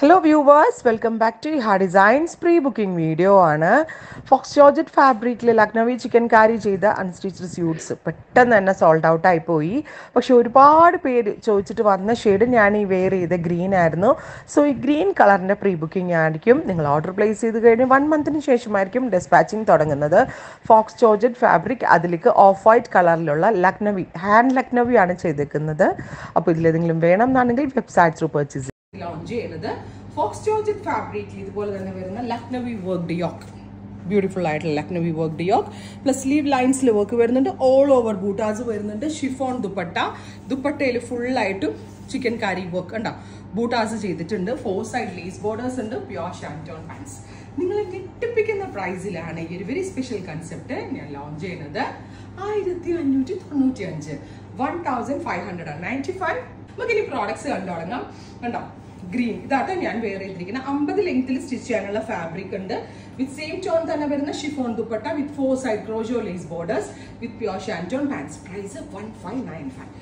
hello viewers welcome back to ഹാ designs pre booking video ആണ് faux georgette ഫാബ്രിക്കിൽ Lucknowi chicken കാരി ചെയ്ത അൺസ്റ്റിച്ച്ഡ് സ്യൂട്ട്സ് പെട്ടെന്ന് തന്നെ സോൾഡ് ഔട്ട് ആയി പോയി പക്ഷെ ഒരുപാട് പേര് ചോദിച്ചിട്ട് വന്ന ഷെയ്ഡ് ഞാൻ ഈ വെയർ ചെയ്ത ഗ്രീൻ ആയിരുന്നു സോ ഈ ഗ്രീൻ കളറിൻ്റെ പ്രീ ബുക്കിംഗ് ആയിരിക്കും നിങ്ങൾ ഓർഡർ പ്ലേസ് ചെയ്ത് കഴിഞ്ഞ് വൺ മന്തിന് ശേഷമായിരിക്കും ഡിസ്പാച്ചിങ് തുടങ്ങുന്നത് ഫോക്സ് ജോർജറ്റ് ഫാബ്രിക് അതിലേക്ക് ഓഫ് വൈറ്റ് കളറിലുള്ള ലക്നവി ഹാൻഡ് ലക്നവി ആണ് ചെയ്തേക്കുന്നത് അപ്പോൾ ഇതിലേതെങ്കിലും വേണം എന്നാണെങ്കിൽ വെബ്സൈറ്റ് ത്രൂ പർച്ചേസ് ലോഞ്ച് ചെയ്യുന്നത് ഫോക്സ് ജോർജറ്റ് ഫാബ്രിക്കിൽ ഇതുപോലെ തന്നെ വരുന്ന ലക്നവി വർക്ക് യോക്ക് ബ്യൂട്ടിഫുൾ ആയിട്ടുള്ള Lucknowi work yoke plus sleeve ലൈൻസിൽ വർക്ക് വരുന്നുണ്ട് ഓൾ ഓവർ ബൂട്ടാസ് വരുന്നുണ്ട് ഷിഫോൺ ദുപ്പട്ട ദുപ്പട്ടയിൽ ഫുള്ളായിട്ടും ചിക്കൻ കാരി വർക്ക് ഉണ്ടോ ബൂട്ടാസ് ചെയ്തിട്ടുണ്ട് ഫോർ സൈഡ് ലേസ് ബോർഡേഴ്സ് ഉണ്ട് പ്യോർ ഷാൻറ്റോൺ പാൻസ് നിങ്ങൾ ഞെട്ടിപ്പിക്കുന്ന പ്രൈസിലാണ് ഈ ഒരു വെരി സ്പെഷ്യൽ കൺസെപ്റ്റ് ഞാൻ ലോഞ്ച് ചെയ്യുന്നത് ആയിരത്തി അഞ്ഞൂറ്റി തൊണ്ണൂറ്റി അഞ്ച് one thousand five hundred ninety five നമുക്ക് ഇനി പ്രോഡക്ട്സ് കണ്ടു തുടങ്ങാം കണ്ടോ ഗ്രീൻ ഇതാണ് ഞാൻ വെയർ ചെയ്തിരിക്കുന്നത് അമ്പത് ലെങ്ത്തിൽ സ്റ്റിച്ച് ചെയ്യാനുള്ള ഫാബ്രിക് ഉണ്ട് വിത്ത് സെയിം ടോൺ തന്നെ വരുന്ന chiffon dupatta with four side crochet lace borders with pure shantoon pants price one five nine five